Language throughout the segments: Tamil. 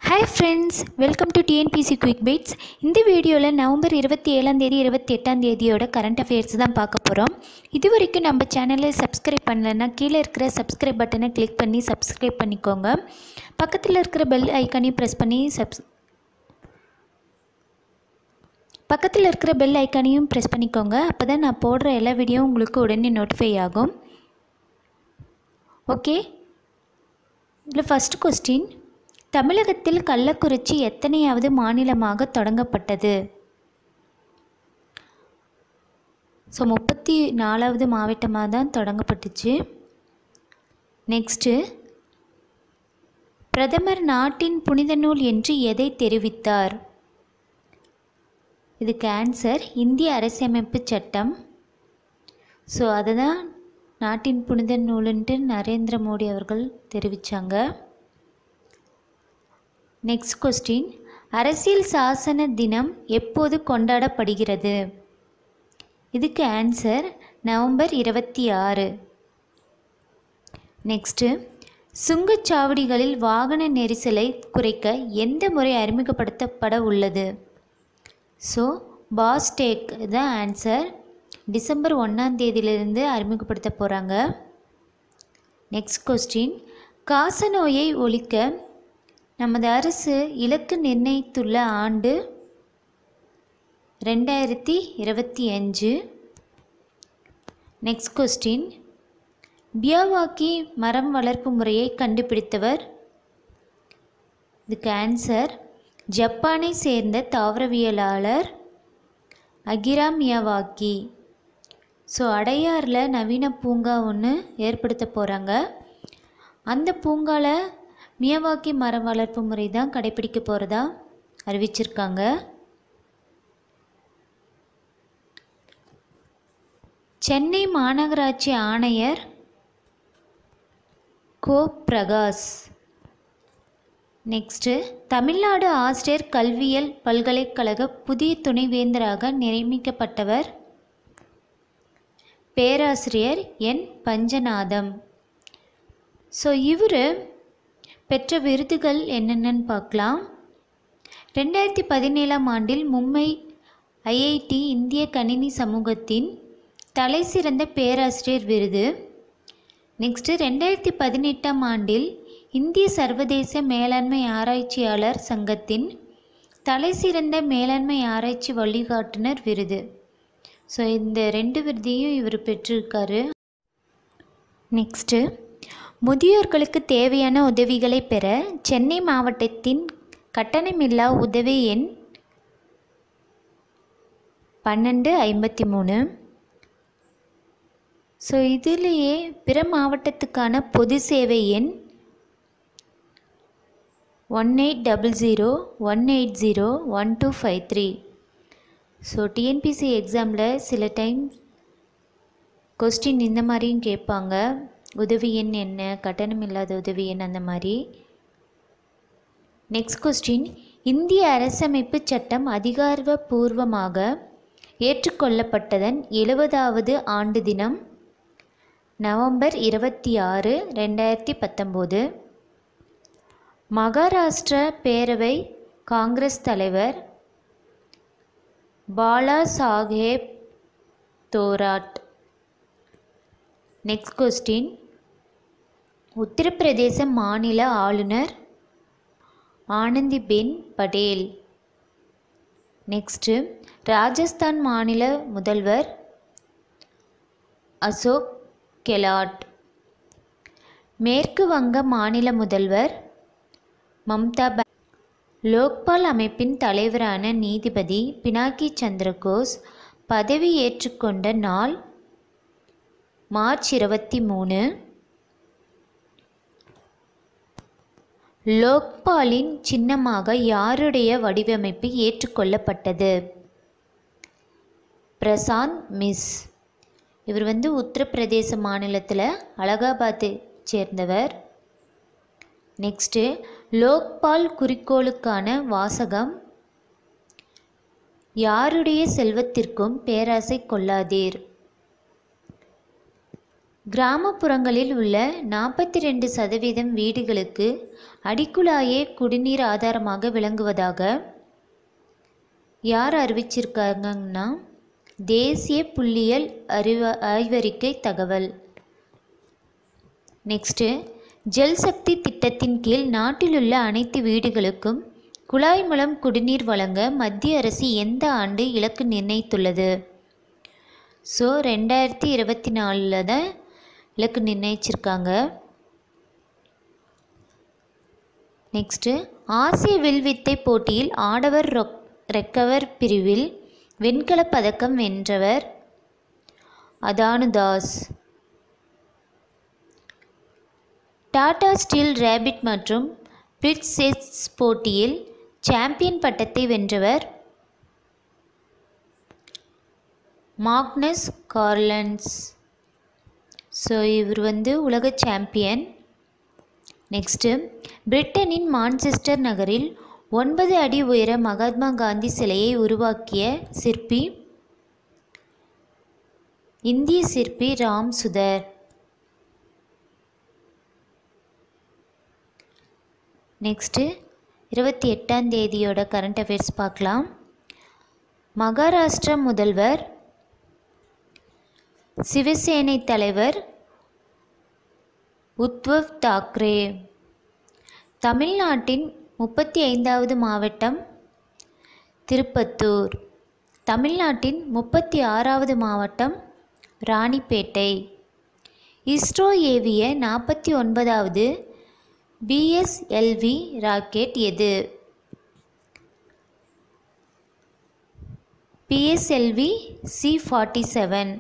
hi friends welcome to TNPSC quick bites இந்த வீடியோவில் நவம்பர் இருபத்தி ஏழாம் தேதி இருபத்தி எட்டாம் தேதியோட கரண்ட் அஃபேர்ஸ் தான் பார்க்க போகிறோம் இது வரைக்கும் நம்ம சேனலை சப்ஸ்கிரைப் பண்ணலைன்னா கீழே இருக்கிற சப்ஸ்கிரைப் பட்டனை கிளிக் பண்ணி சப்ஸ்கிரைப் பண்ணிக்கோங்க பக்கத்தில் இருக்கிற பெல் ஐக்கானையும் ப்ரெஸ் பண்ணி சப்ஸ் பக்கத்தில் இருக்கிற பெல் ஐக்கானையும் ப்ரெஸ் பண்ணிக்கோங்க அப்போ தான் நான் போடுற எல்லா வீடியோவும் உங்களுக்கு உடனே நோட்டிஃபை ஆகும் ஓகே இதில் ஃபஸ்ட் கொஸ்டின் தமிழகத்தில் கள்ளக்குறிச்சி எத்தனையாவது மாநிலமாக தொடங்கப்பட்டது ஸோ முப்பத்தி நாலாவது மாவட்டமாக தான் தொடங்கப்பட்டுச்சு நெக்ஸ்ட்டு பிரதமர் நாட்டின் புனித நூல் என்று எதை தெரிவித்தார் இதுக்கு ஆன்சர் இந்திய அரசியமைப்பு சட்டம் ஸோ அதை தான் நாட்டின் புனித நூலுன்ட்டு நரேந்திர மோடி அவர்கள் தெரிவித்தாங்க நெக்ஸ்ட் கொஸ்டின் அரசியல் சாசன தினம் எப்போது கொண்டாடப்படுகிறது இதுக்கு ஆன்சர் நவம்பர் இருபத்தி ஆறு நெக்ஸ்ட்டு சுங்கச்சாவடிகளில் வாகன நெரிசலை குறைக்க எந்த முறை அறிமுகப்படுத்தப்பட உள்ளது ஸோ பாஸ்டேக் தான் ஆன்சர் டிசம்பர் ஒன்றாம் தேதியிலிருந்து அறிமுகப்படுத்த போகிறாங்க நெக்ஸ்ட் கொஸ்டின் காசநோயை ஒழிக்க நமது அரசு இலக்கு நிர்ணயித்துள்ள ஆண்டு ரெண்டாயிரத்தி இருபத்தி அஞ்சு நெக்ஸ்ட் கொஸ்டின் பியாவாக்கி மரம் வளர்ப்பு முறையை கண்டுபிடித்தவர் இதுக்கு ஆன்சர் ஜப்பானை சேர்ந்த தாவரவியலாளர் அகிரா மியாவாக்கி ஸோ அடையாரில் நவீன பூங்கா ஒன்று ஏற்படுத்த போகிறாங்க அந்த பூங்காவில் மியவாக்கி மரம் வளர்ப்பு முறை தான் கடைபிடிக்க போகிறதா அறிவிச்சிருக்காங்க சென்னை மாநகராட்சி ஆணையர் கோ பிரகாஷ் நெக்ஸ்ட்டு தமிழ்நாடு ஆசிரியர் கல்வியல் பல்கலைக்கழக புதிய துணைவேந்தராக நியமிக்கப்பட்டவர் பேராசிரியர் என் பஞ்சநாதம் ஸோ இவர் பெற்ற விருதுகள் என்னென்னு பார்க்கலாம் ரெண்டாயிரத்தி பதினேழாம் ஆண்டில் மும்பை ஐஐடி இந்திய கணினி சமூகத்தின் தலை சிறந்த பேராசிரியர் விருது நெக்ஸ்ட்டு ரெண்டாயிரத்தி பதினெட்டாம் ஆண்டில் இந்திய சர்வதேச மேலாண்மை ஆராய்ச்சியாளர் சங்கத்தின் தலை சிறந்த மேலாண்மை ஆராய்ச்சி வழிகாட்டுனர் விருது ஸோ இந்த ரெண்டு விருதையும் இவர் பெற்றிருக்காரு நெக்ஸ்ட்டு முதியோர்களுக்கு தேவையான உதவிகளை பெற சென்னை மாவட்டத்தின் கட்டணமில்லா உதவி எண் பன்னெண்டு ஐம்பத்தி மூணு ஸோ இதிலேயே பிற மாவட்டத்துக்கான பொது சேவை எண் one eight double zero one eight zero one two five three so TNPSC எக்ஸாமில் சில டைம் கொஸ்டின் இந்த மாதிரியும் கேட்பாங்க உதவி எண் என்ன கட்டணம் இல்லாத உதவி எண் அந்த மாதிரி நெக்ஸ்ட் கொஸ்டின் இந்திய அரசமைப்பு சட்டம் அதிகாரப்பூர்வமாக ஏற்றுக்கொள்ளப்பட்டதன் எழுபதாவது ஆண்டு தினம் நவம்பர் இருபத்தி ஆறு ரெண்டாயிரத்தி பத்தொம்போது மகாராஷ்டிர பேரவை காங்கிரஸ் தலைவர் பாலா சாஹேப் தோராட் நெக்ஸ்ட் கொஸ்டின் உத்தரப்பிரதேச மாநில ஆளுநர் ஆனந்திபென் படேல் நெக்ஸ்ட்டு ராஜஸ்தான் மாநில முதல்வர் அசோக் கெலாட் மேற்கு வங்க மாநில முதல்வர் மம்தா ப லோக்பால் அமைப்பின் தலைவரான நீதிபதி பினாக்கி சந்திரகோஸ் பதவி ஏற்றுக்கொண்ட நாள் மார்ச் இருபத்தி மூணு லோக்பாலின் சின்னமாக யாருடைய வடிவமைப்பு ஏற்றுக்கொள்ளப்பட்டது பிரசாந்த் மிஸ் இவர் வந்து உத்தரப்பிரதேச மாநிலத்தில் அலகாபாத்தை சேர்ந்தவர் நெக்ஸ்ட்டு லோக்பால் குறிக்கோளுக்கான வாசகம் யாருடைய செல்வத்திற்கும் பேராசை கொள்ளாதீர் கிராமப்புறங்களில் உள்ள நாற்பத்தி ரெண்டு சதவீதம் வீடுகளுக்கு அடிக்குழாயே குடிநீர் ஆதாரமாக விளங்குவதாக யார் அறிவிச்சிருக்காங்கன்னா தேசிய புள்ளியியல் அறிவ ஆய்வறிக்கை தகவல் நெக்ஸ்ட்டு ஜல் சக்தி திட்டத்தின் கீழ் நாட்டிலுள்ள அனைத்து வீடுகளுக்கும் குழாய் மூலம் குடிநீர் வழங்க மத்திய அரசு எந்த ஆண்டு இலக்கு நிர்ணயித்துள்ளது ஸோ ரெண்டாயிரத்தி இருபத்தி நாலில் தான் இலக்கு நிர்ணயிச்சிருக்காங்க நெக்ஸ்ட்டு ஆசிய வில்வித்தை போட்டியில் ஆடவர் ரொக் ரெக்கவர் பிரிவில் வெண்கலப் பதக்கம் வென்றவர் அதானுதாஸ் டாடா ஸ்டீல் ரேபிட் மற்றும் பிரிட்ஸெஸ் போட்டியில் சாம்பியன் பட்டத்தை வென்றவர் மாக்னஸ் கார்லன்ஸ் ஸோ இவர் வந்து உலக சாம்பியன் நெக்ஸ்ட்டு பிரிட்டனின் மான்செஸ்டர் நகரில் ஒன்பது அடி உயர மகாத்மா காந்தி சிலையை உருவாக்கிய சிற்பி இந்திய சிற்பி ராம் சுதர் நெக்ஸ்ட்டு இருபத்தி எட்டாம் தேதியோட கரண்ட் அஃபேர்ஸ் பார்க்கலாம் மகாராஷ்டிர முதல்வர் சிவசேனை தலைவர் உத்வவ் தாக்கரே தமிழ்நாட்டின் முப்பத்தி ஐந்தாவது மாவட்டம் திருப்பத்தூர் தமிழ்நாட்டின் முப்பத்தி ஆறாவது மாவட்டம் ராணிப்பேட்டை இஸ்ரோ ஏவிய நாற்பத்தி ஒன்பதாவது பிஎஸ்எல்வி ராக்கெட் எது PSLV C forty seven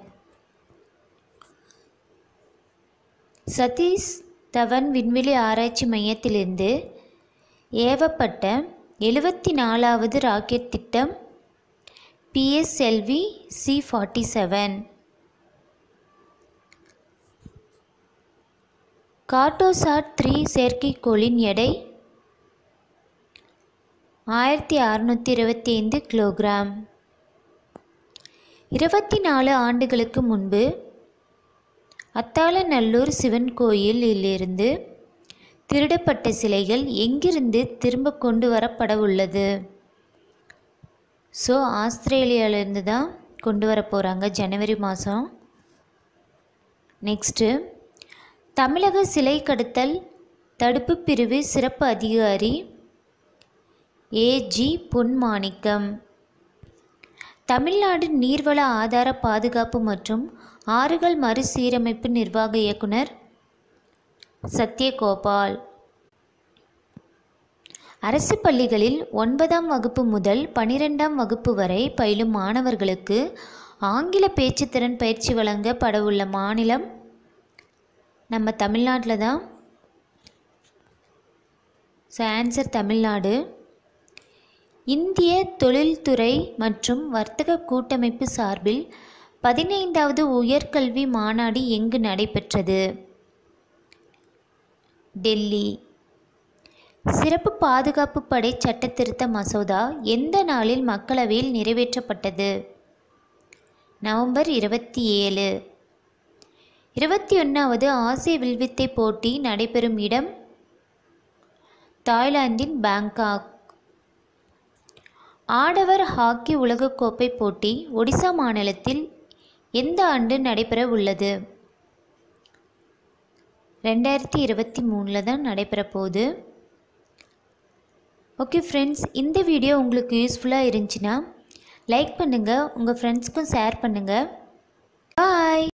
Satish Dhawan விண்வெளி ஆராய்ச்சி மையத்திலிருந்து ஏவப்பட்ட எழுபத்தி நாலாவது ராக்கெட் திட்டம் PSLV C forty seven Cartosat three செயற்கைக்கோளின் எடை ஆயிரத்தி அறுநூற்றி இருபத்தி ஐந்து கிலோகிராம் இருபத்தி நாலு ஆண்டுகளுக்கு முன்பு அத்தாளநல்லூர் சிவன் கோயிலிலிருந்து திருடப்பட்ட சிலைகள் எங்கிருந்து திரும்ப கொண்டு வரப்பட உள்ளது ஸோ ஆஸ்திரேலியாவிலேருந்து தான் கொண்டு வர போகிறாங்க ஜனவரி மாதம் நெக்ஸ்ட்டு தமிழக சிலை கடத்தல் தடுப்பு பிரிவு சிறப்பு அதிகாரி ஏஜி பொன்மாணிக்கம் தமிழ்நாடு நீர்வள ஆதார பாதுகாப்பு மற்றும் ஆறுகள் மறுசீரமைப்பு நிர்வாக இயக்குனர் சத்யகோபால் அரசு பள்ளிகளில் ஒன்பதாம் வகுப்பு முதல் பனிரெண்டாம் வகுப்பு வரை பயிலும் மாணவர்களுக்கு ஆங்கில பேச்சுத்திறன் பயிற்சி வழங்கப்பட உள்ள மாநிலம் நம்ம தமிழ்நாட்டில் தான் ஸோ ஆன்சர் தமிழ்நாடு இந்திய தொழில்துறை மற்றும் வர்த்தக கூட்டமைப்பு சார்பில் பதினைந்தாவது உயர்கல்வி மாநாடு எங்கு நடைபெற்றது டெல்லி சிறப்பு பாதுகாப்பு படை சட்டத்திருத்த மசோதா எந்த நாளில் மக்களவையில் நிறைவேற்றப்பட்டது நவம்பர் இருபத்தி ஏழு இருபத்தி ஒன்றாவது ஆசிய வில்வித்தை போட்டி நடைபெறும் இடம் தாய்லாந்தின் பேங்காக் ஆடவர் ஹாக்கி உலகக்கோப்பை போட்டி ஒடிசா மாநிலத்தில் எந்த ஆண்டு நடைபெற உள்ளது ரெண்டாயிரத்தி இருபத்தி மூணில் தான் நடைபெற போகுது ஓகே ஃப்ரெண்ட்ஸ் இந்த வீடியோ உங்களுக்கு யூஸ்ஃபுல்லாக இருந்துச்சுன்னா லைக் பண்ணுங்கள் உங்கள் ஃப்ரெண்ட்ஸ்க்கும் ஷேர் பண்ணுங்கள்